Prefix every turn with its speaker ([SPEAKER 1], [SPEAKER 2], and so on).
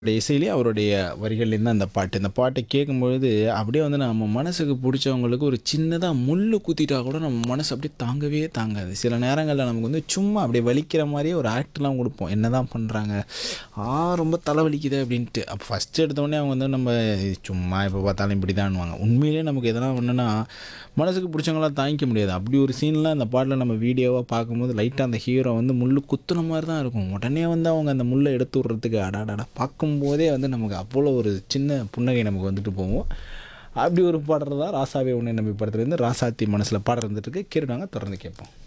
[SPEAKER 1] அவருடைய இசையிலேயே அவருடைய வரிகள்லேயும் தான் இந்த பாட்டு இந்த பாட்டை கேட்கும்பொழுது அப்படியே வந்து நம்ம மனசுக்கு பிடிச்சவங்களுக்கு ஒரு சின்னதாக முள் குத்திட்டா கூட நம்ம மனசு அப்படியே தாங்கவே தாங்காது சில நேரங்களில் நமக்கு வந்து சும்மா அப்படியே வலிக்கிற மாதிரியே ஒரு ஆக்ட்லாம் கொடுப்போம் என்ன தான் பண்ணுறாங்க ஆ ரொம்ப தலை வலிக்குது அப்படின்ட்டு அப்போ ஃபஸ்ட்டு எடுத்தோடனே அவங்க வந்து நம்ம சும்மா எப்போ பார்த்தாலும் இப்படி தான்வாங்க உண்மையிலேயே நமக்கு எதனா ஒன்றுனா மனசுக்கு பிடிச்சவங்களாம் தாங்கிக்க முடியாது அப்படி ஒரு சீன்லாம் அந்த பாட்டில் நம்ம வீடியோவாக பார்க்கும்போது லைட்டாக அந்த ஹீரோ வந்து முள் குத்துன மாதிரி தான் இருக்கும் உடனே வந்து அவங்க அந்த முள்ளை எடுத்து விட்றதுக்கு அடாடாடா பார்க்கும்போதே வந்து நமக்கு அவ்வளோ ஒரு சின்ன புன்னகை நமக்கு வந்துட்டு போவோம் அப்படி ஒரு பாடுறது தான் ராசாவே உன்னை நம்பி படத்துலேருந்து ராசாத்தி மனசில் பாடுறது இருந்துட்டு இருக்கு கேட்டுனாங்க தொடர்ந்து கேட்போம்